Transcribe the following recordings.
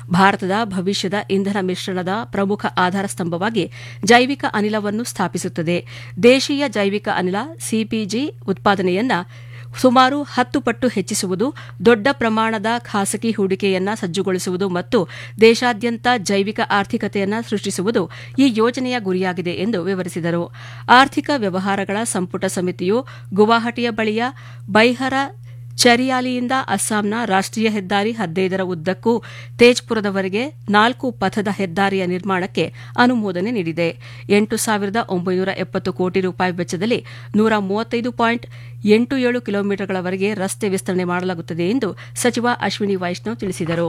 ಭಾರತದ ಭವಿಷ್ಯದ ಇಂಧನ ಮಿಶ್ರಣದ ಪ್ರಮುಖ ಆಧಾರ ಸ್ತಂಭವಾಗಿ ಜೈವಿಕ ಅನಿಲವನ್ನು ಸ್ಥಾಪಿಸುತ್ತದೆ ದೇಶೀಯ ಜೈವಿಕ ಅನಿಲ ಸಿಪಿಜಿ ಉತ್ಪಾದನೆಯನ್ನ ಸುಮಾರು ಹತ್ತು ಪಟ್ಟು ಹೆಚ್ಚಿಸುವುದು ದೊಡ್ಡ ಪ್ರಮಾಣದ ಖಾಸಗಿ ಹೂಡಿಕೆಯನ್ನ ಸಜ್ಜುಗೊಳಿಸುವುದು ಮತ್ತು ದೇಶಾದ್ಯಂತ ಜೈವಿಕ ಆರ್ಥಿಕತೆಯನ್ನ ಸೃಷ್ಟಿಸುವುದು ಈ ಯೋಜನೆಯ ಗುರಿಯಾಗಿದೆ ಎಂದು ವಿವರಿಸಿದರು ಆರ್ಥಿಕ ವ್ಯವಹಾರಗಳ ಸಂಪುಟ ಸಮಿತಿಯು ಗುವಾಹಟಿಯ ಬಳಿಯ ಬೈಹರ ಚರಿಯಾಲಿಯಿಂದ ಅಸ್ಸಾಂನ ರಾಷ್ಟೀಯ ಹೆದ್ದಾರಿ ಹದಿನೈದರ ಉದ್ದಕ್ಕೂ ತೇಜ್ಪುರದವರೆಗೆ ನಾಲ್ಕು ಪಥದ ಹೆದ್ದಾರಿಯ ನಿರ್ಮಾಣಕ್ಕೆ ಅನುಮೋದನೆ ನೀಡಿದೆ ಎಂಟು ಸಾವಿರದ ಒಂಬೈನೂರ ಎಪ್ಪತ್ತು ಕೋಟಿ ರೂಪಾಯಿ ವೆಚ್ಚದಲ್ಲಿ ನೂರ ಮೂವತ್ತೈದು ಪಾಯಿಂಟ್ ಎಂಟು ಏಳು ಕಿಲೋಮೀಟರ್ಗಳವರೆಗೆ ರಸ್ತೆ ವಿಸ್ತರಣೆ ಮಾಡಲಾಗುತ್ತದೆ ಎಂದು ಸಚಿವ ಅಶ್ವಿನಿ ವೈಷ್ಣವ್ ತಿಳಿಸಿದರು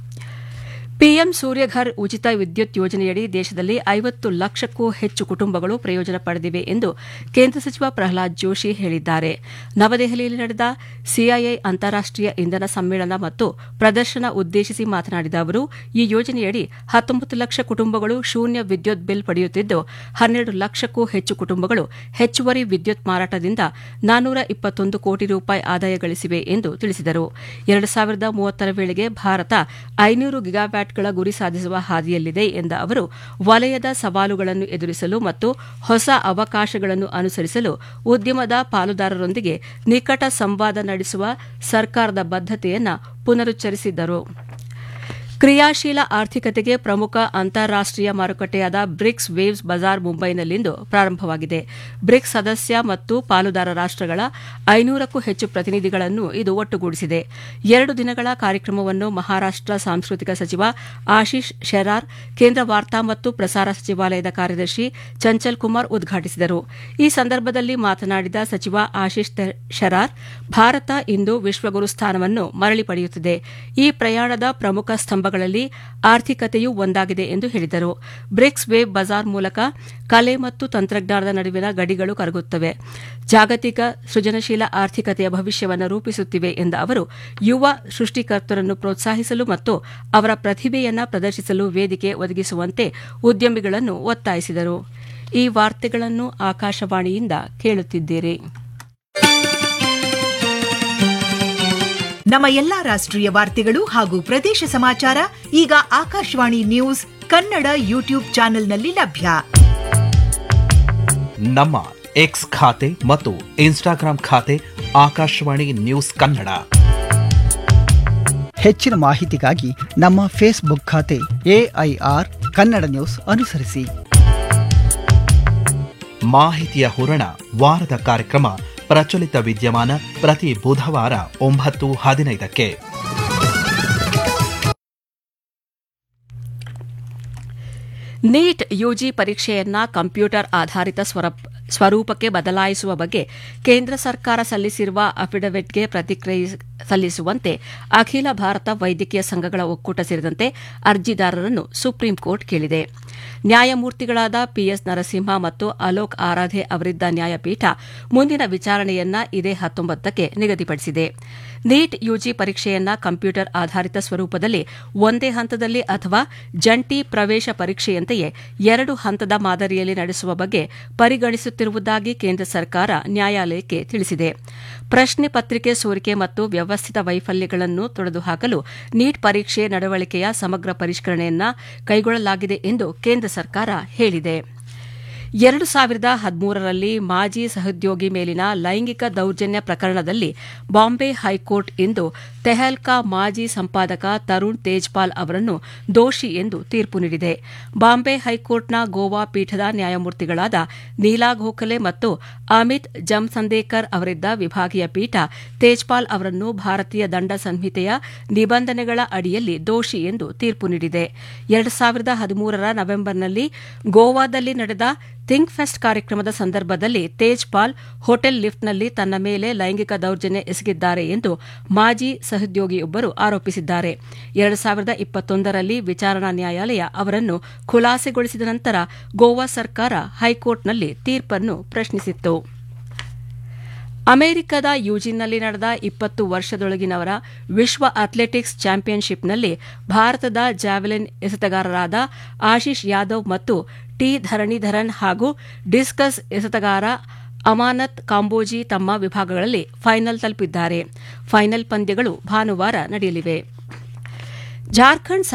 ಪಿಎಂ ಸೂರ್ಯಘರ್ ಉಚಿತ ವಿದ್ಯುತ್ ಯೋಜನೆಯಡಿ ದೇಶದಲ್ಲಿ ಐವತ್ತು ಲಕ್ಷಕ್ಕೂ ಹೆಚ್ಚು ಕುಟುಂಬಗಳು ಪ್ರಯೋಜನ ಪಡೆದಿವೆ ಎಂದು ಕೇಂದ್ರ ಸಚಿವ ಪ್ರಹ್ಲಾದ್ ಜೋಶಿ ಹೇಳಿದ್ದಾರೆ ನವದೆಹಲಿಯಲ್ಲಿ ನಡೆದ ಸಿಐಐ ಅಂತಾರಾಷ್ಟೀಯ ಇಂಧನ ಸಮ್ಮೇಳನ ಮತ್ತು ಪ್ರದರ್ಶನ ಉದ್ದೇಶಿಸಿ ಮಾತನಾಡಿದ ಅವರು ಈ ಯೋಜನೆಯಡಿ ಹತ್ತೊಂಬತ್ತು ಲಕ್ಷ ಕುಟುಂಬಗಳು ಶೂನ್ಯ ವಿದ್ಯುತ್ ಬಿಲ್ ಪಡೆಯುತ್ತಿದ್ದು ಹನ್ನೆರಡು ಲಕ್ಷಕ್ಕೂ ಹೆಚ್ಚು ಕುಟುಂಬಗಳು ಹೆಚ್ಚುವರಿ ವಿದ್ಯುತ್ ಮಾರಾಟದಿಂದ ನಾನ್ನೂರ ಇಪ್ಪತ್ತೊಂದು ಕೋಟಿ ರೂಪಾಯಿ ಆದಾಯ ಗಳಿಸಿವೆ ಎಂದು ತಿಳಿಸಿದರು ಎರಡು ಸಾವಿರದ ಮೂವತ್ತರ ವೇಳೆಗೆ ಭಾರತ ಐನೂರು ಗಿಗಾವ್ಯಾಟ್ ಗಳ ಗುರಿ ಸಾಧಿಸುವ ಹಾದಿಯಲ್ಲಿದೆ ಎಂದ ಅವರು ವಲಯದ ಸವಾಲುಗಳನ್ನು ಎದುರಿಸಲು ಮತ್ತು ಹೊಸ ಅವಕಾಶಗಳನ್ನು ಅನುಸರಿಸಲು ಉದ್ಯಮದ ಪಾಲುದಾರರೊಂದಿಗೆ ನಿಕಟ ಸಂವಾದ ನಡೆಸುವ ಸರ್ಕಾರದ ಬದ್ದತೆಯನ್ನು ಪುನರುಚ್ಚರಿಸಿದ್ದರು ಕ್ರಿಯಾಶೀಲ ಆರ್ಥಿಕತೆಗೆ ಪ್ರಮುಖ ಅಂತಾರಾಷ್ಟೀಯ ಮಾರುಕಟ್ಟೆಯಾದ ಬ್ರಿಕ್ಸ್ ವೇವ್ಸ್ ಬಜಾರ್ ಮುಂಬೈನಲ್ಲಿಂದು ಪ್ರಾರಂಭವಾಗಿದೆ ಬ್ರಿಕ್ಸ್ ಸದಸ್ಯ ಮತ್ತು ಪಾಲುದಾರ ರಾಷ್ಟಗಳ ಐನೂರಕ್ಕೂ ಹೆಚ್ಚು ಪ್ರತಿನಿಧಿಗಳನ್ನು ಇದು ಒಟ್ಟುಗೂಡಿಸಿದೆ ಎರಡು ದಿನಗಳ ಕಾರ್ಯಕ್ರಮವನ್ನು ಮಹಾರಾಷ್ಟ ಸಾಂಸ್ಕೃತಿಕ ಸಚಿವ ಆಶೀಶ್ ಶೆರಾರ್ ಕೇಂದ್ರ ವಾರ್ತಾ ಮತ್ತು ಪ್ರಸಾರ ಸಚಿವಾಲಯದ ಕಾರ್ಯದರ್ಶಿ ಚಂಚಲ್ ಕುಮಾರ್ ಉದ್ಘಾಟಿಸಿದರು ಈ ಸಂದರ್ಭದಲ್ಲಿ ಮಾತನಾಡಿದ ಸಚಿವ ಆಶೀಶ್ ಶೆರಾರ್ ಭಾರತ ಇಂದು ವಿಶ್ವಗುರು ಸ್ಥಾನವನ್ನು ಮರಳಿ ಪಡೆಯುತ್ತಿದೆ ಈ ಪ್ರಯಾಣದ ಪ್ರಮುಖ ಸ್ತಂಭಗಳಲ್ಲಿ ಆರ್ಥಿಕತೆಯೂ ಒಂದಾಗಿದೆ ಎಂದು ಹೇಳಿದರು ಬ್ರಿಕ್ಸ್ ವೇವ್ ಬಜಾರ್ ಮೂಲಕ ಕಲೆ ಮತ್ತು ತಂತ್ರಜ್ಞಾನದ ನಡುವಿನ ಗಡಿಗಳು ಕರಗುತ್ತವೆ ಜಾಗತಿಕ ಸೃಜನಶೀಲ ಆರ್ಥಿಕತೆಯ ಭವಿಷ್ಯವನ್ನು ರೂಪಿಸುತ್ತಿವೆ ಎಂದ ಅವರು ಯುವ ಸೃಷ್ಟಿಕರ್ತರನ್ನು ಪ್ರೋತ್ಸಾಹಿಸಲು ಮತ್ತು ಅವರ ಪ್ರತಿಭೆಯನ್ನು ಪ್ರದರ್ಶಿಸಲು ವೇದಿಕೆ ಒದಗಿಸುವಂತೆ ಉದ್ಯಮಿಗಳನ್ನು ಒತ್ತಾಯಿಸಿದರು ಈ ವಾರ್ತೆಗಳನ್ನು ಆಕಾಶವಾಣಿಯಿಂದ ಕೇಳುತ್ತಿದ್ದೀರಿ ನಮ್ಮ ಎಲ್ಲಾ ರಾಷ್ಟ್ರೀಯ ವಾರ್ತೆಗಳು ಹಾಗೂ ಪ್ರದೇಶ ಸಮಾಚಾರ ಈಗ ಆಕಾಶವಾಣಿ ನ್ಯೂಸ್ ಕನ್ನಡ ಯೂಟ್ಯೂಬ್ ಚಾನೆಲ್ನಲ್ಲಿ ಲಭ್ಯ ನಮ್ಮ ಎಕ್ಸ್ ಖಾತೆ ಮತ್ತು ಇನ್ಸ್ಟಾಗ್ರಾಂ ಖಾತೆ ಆಕಾಶವಾಣಿ ನ್ಯೂಸ್ ಕನ್ನಡ ಹೆಚ್ಚಿನ ಮಾಹಿತಿಗಾಗಿ ನಮ್ಮ ಫೇಸ್ಬುಕ್ ಖಾತೆ ಎಐಆರ್ ಕನ್ನಡ ನ್ಯೂಸ್ ಅನುಸರಿಸಿ ಮಾಹಿತಿಯ ಹೂರಣ ವಾರದ ಕಾರ್ಯಕ್ರಮ ಪ್ರಚಲಿತ ವಿದ್ಯಮಾನ ಪ್ರತಿ ಬುಧವಾರ ಒಂಬತ್ತು ಹದಿನೈದಕ್ಕೆ ನೀಟ್ ಯುಜಿ ಪರೀಕ್ಷೆಯನ್ನ ಕಂಪ್ಯೂಟರ್ ಆಧಾರಿತ ಸ್ವರೂಪಕ್ಕೆ ಬದಲಾಯಿಸುವ ಬಗ್ಗೆ ಕೇಂದ್ರ ಸರ್ಕಾರ ಸಲ್ಲಿಸಿರುವ ಅಫಿಡವಿಟ್ಗೆ ಪ್ರತಿಕ್ರಿಯೆ ಸಲ್ಲಿಸುವಂತೆ ಅಖಿಲ ಭಾರತ ವೈದ್ಯಕೀಯ ಸಂಘಗಳ ಒಕ್ಕೂಟ ಸೇರಿದಂತೆ ಅರ್ಜಿದಾರರನ್ನು ಸುಪ್ರೀಂ ಕೋರ್ಟ್ ಕೇಳಿದೆ ನ್ಯಾಯಮೂರ್ತಿಗಳಾದ ಪಿಎಸ್ ನರಸಿಂಹ ಮತ್ತು ಅಲೋಕ್ ಆರಾಧೆ ಅವರಿದ್ದ ನ್ಯಾಯಪೀಠ ಮುಂದಿನ ವಿಚಾರಣೆಯನ್ನ ಇದೇ ಹತ್ತೊಂಬತ್ತಕ್ಕೆ ನಿಗದಿಪಡಿಸಿದೆ ನೀಟ್ ಯುಜಿ ಪರೀಕ್ಷೆಯನ್ನ ಕಂಪ್ಯೂಟರ್ ಆಧಾರಿತ ಸ್ವರೂಪದಲ್ಲಿ ಒಂದೇ ಹಂತದಲ್ಲಿ ಅಥವಾ ಜಂಟಿ ಪ್ರವೇಶ ಪರೀಕ್ಷೆಯಂತೆಯೇ ಎರಡು ಹಂತದ ಮಾದರಿಯಲ್ಲಿ ನಡೆಸುವ ಬಗ್ಗೆ ಪರಿಗಣಿಸುತ್ತಿರುವುದಾಗಿ ಕೇಂದ್ರ ಸರ್ಕಾರ ನ್ಯಾಯಾಲಯಕ್ಕೆ ತಿಳಿಸಿದೆ ಪ್ರಶ್ನೆ ಪತ್ರಿಕೆ ಸೋರಿಕೆ ಮತ್ತು ವ್ಯವಸ್ಥಿತ ವೈಫಲ್ಯಗಳನ್ನು ತೊಡೆದುಹಾಕಲು ನೀಟ್ ಪರೀಕ್ಷೆ ನಡವಳಿಕೆಯ ಸಮಗ್ರ ಪರಿಷ್ಕರಣೆಯನ್ನ ಕೈಗೊಳ್ಳಲಾಗಿದೆ ಎಂದು ಕೇಂದ್ರ ಸರ್ಕಾರ ಹೇಳಿದೆ ಎರಡು ಸಾವಿರದ ಹದಿಮೂರರಲ್ಲಿ ಮಾಜಿ ಸಹೋದ್ಯೋಗಿ ಮೇಲಿನ ಲೈಂಗಿಕ ದೌರ್ಜನ್ಯ ಪ್ರಕರಣದಲ್ಲಿ ಬಾಂಬೆ ಹೈಕೋರ್ಟ್ ಇಂದು ತೆಹಲ್ಕಾ ಮಾಜಿ ಸಂಪಾದಕ ತರುಣ್ ತೇಜ್ಪಾಲ್ ಅವರನ್ನು ದೋಷಿ ಎಂದು ತೀರ್ಪು ನೀಡಿದೆ ಬಾಂಬೆ ಹೈಕೋರ್ಟ್ನ ಗೋವಾ ಪೀಠದ ನ್ಯಾಯಮೂರ್ತಿಗಳಾದ ನೀಲಾ ಗೋಖಲೆ ಮತ್ತು ಅಮಿತ್ ಜಮ್ಸಂದೇಕರ್ ಅವರಿದ್ದ ವಿಭಾಗೀಯ ಪೀಠ ತೇಜ್ಪಾಲ್ ಅವರನ್ನು ಭಾರತೀಯ ದಂಡ ಸಂಹಿತೆಯ ನಿಬಂಧನೆಗಳ ಅಡಿಯಲ್ಲಿ ದೋಷಿ ಎಂದು ತೀರ್ಪು ನೀಡಿದೆ ಎರಡು ಸಾವಿರದ ಹದಿಮೂರರ ನವೆಂಬರ್ನಲ್ಲಿ ಗೋವಾದಲ್ಲಿ ನಡೆದ ಥಿಂಕ್ ಫೆಸ್ಟ್ ಕಾರ್ಯಕ್ರಮದ ಸಂದರ್ಭದಲ್ಲಿ ತೇಜ್ಪಾಲ್ ಹೋಟೆಲ್ ಲಿಫ್ಟ್ನಲ್ಲಿ ತನ್ನ ಮೇಲೆ ಲೈಂಗಿಕ ದೌರ್ಜನ್ಯ ಎಸಗಿದ್ದಾರೆ ಎಂದು ಮಾಜಿ ಸಹೋದ್ಯೋಗಿಯೊಬ್ಬರು ಆರೋಪಿಸಿದ್ದಾರೆ ಎರಡು ಸಾವಿರದ ಇಪ್ಪತ್ತೊಂದರಲ್ಲಿ ವಿಚಾರಣಾ ನ್ಯಾಯಾಲಯ ಅವರನ್ನು ಖುಲಾಸೆಗೊಳಿಸಿದ ನಂತರ ಗೋವಾ ಸರ್ಕಾರ ಹೈಕೋರ್ಟ್ನಲ್ಲಿ ತೀರ್ಪನ್ನು ಪ್ರಶ್ನಿಸಿತ್ತು ಅಮೆರಿಕದ ಯೂಜಿನ್ನಲ್ಲಿ ನಡೆದ ಇಪ್ಪತ್ತು ವರ್ಷದೊಳಗಿನವರ ವಿಶ್ವ ಅಥ್ಲೆಟಿಕ್ಸ್ ಚಾಂಪಿಯನ್ಶಿಪ್ನಲ್ಲಿ ಭಾರತದ ಜಾವೆಲಿನ್ ಎಸೆತಗಾರರಾದ ಆಶೀಶ್ ಯಾದವ್ ಮತ್ತು ಟಿ ಧರಣೀಧರನ್ ಹಾಗೂ ಡಿಸ್ಕಸ್ ಎಸೆತಗಾರ ಅಮಾನತ್ ಕಾಂಬೋಜಿ ತಮ್ಮ ವಿಭಾಗಗಳಲ್ಲಿ ಫೈನಲ್ ತಲುಪಿದ್ದಾರೆ ಫೈನಲ್ ಪಂದ್ಯಗಳು ಭಾನುವಾರ ನಡೆಯಲಿವೆ ಜಾರ್ಖಂಡ್